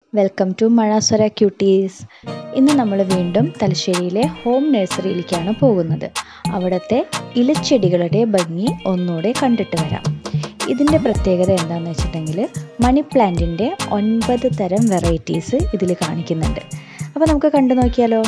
welcome to മഴാസ്വര quotes ഇന്ന് നമ്മൾ വീണ്ടും തലശ്ശേരിയിലെ ഹോം നഴ്സറിയിലേക്കാണ് പോകുന്നത് അവിടുത്തെ ഇലച്ചെടികളുടെ ഭംഗി ഒന്നുകൂടെ കണ്ടിട്ട് വരാം ഇതിൻ്റെ പ്രത്യേകത എന്താണെന്ന് വെച്ചിട്ടുണ്ടെങ്കിൽ മണി പ്ലാന്റിൻ്റെ ഒൻപത് തരം വെറൈറ്റീസ് ഇതിൽ കാണിക്കുന്നുണ്ട് അപ്പോൾ നമുക്ക് കണ്ടു നോക്കിയാലോ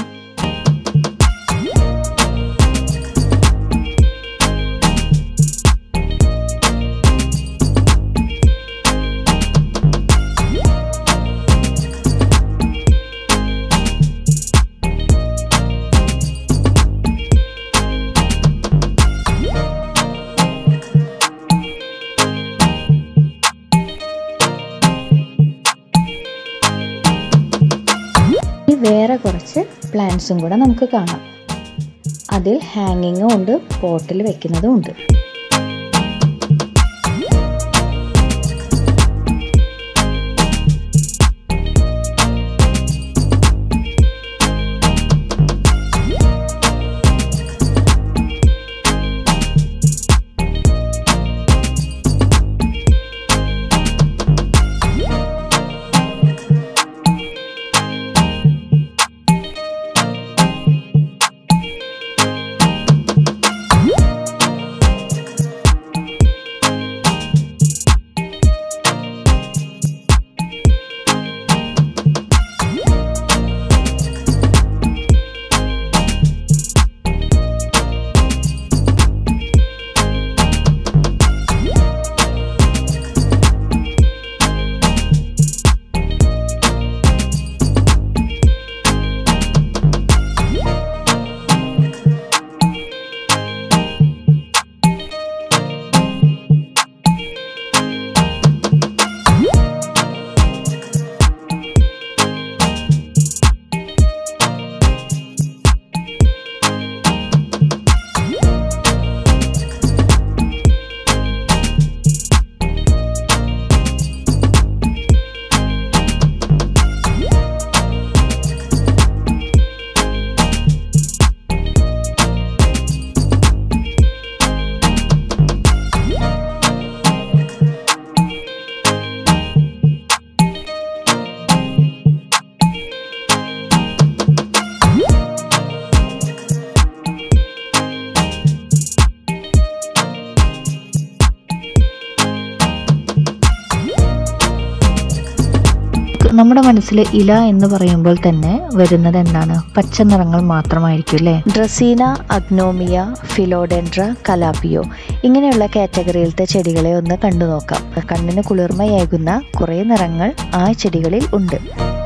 ഇനി വേറെ കുറച്ച് പ്ലാന്റ്സും കൂടെ നമുക്ക് കാണാം അതിൽ ഹാങ്ങിങ്ങും ഉണ്ട് പോട്ടിൽ വെക്കുന്നതും ഉണ്ട് നമ്മുടെ മനസ്സിൽ ഇല എന്ന് പറയുമ്പോൾ തന്നെ വരുന്നത് എന്താണ് പച്ച നിറങ്ങൾ മാത്രമായിരിക്കും അല്ലേ ഡ്രസീന അഗ്നോമിയ ഫിലോഡെൻഡ്ര കലാപ്പിയോ ഇങ്ങനെയുള്ള കാറ്റഗറിയിലത്തെ ചെടികളെ ഒന്ന് കണ്ടു നോക്കാം കണ്ണിന് കുളിർമയേകുന്ന കുറേ നിറങ്ങൾ ആ ചെടികളിൽ ഉണ്ട്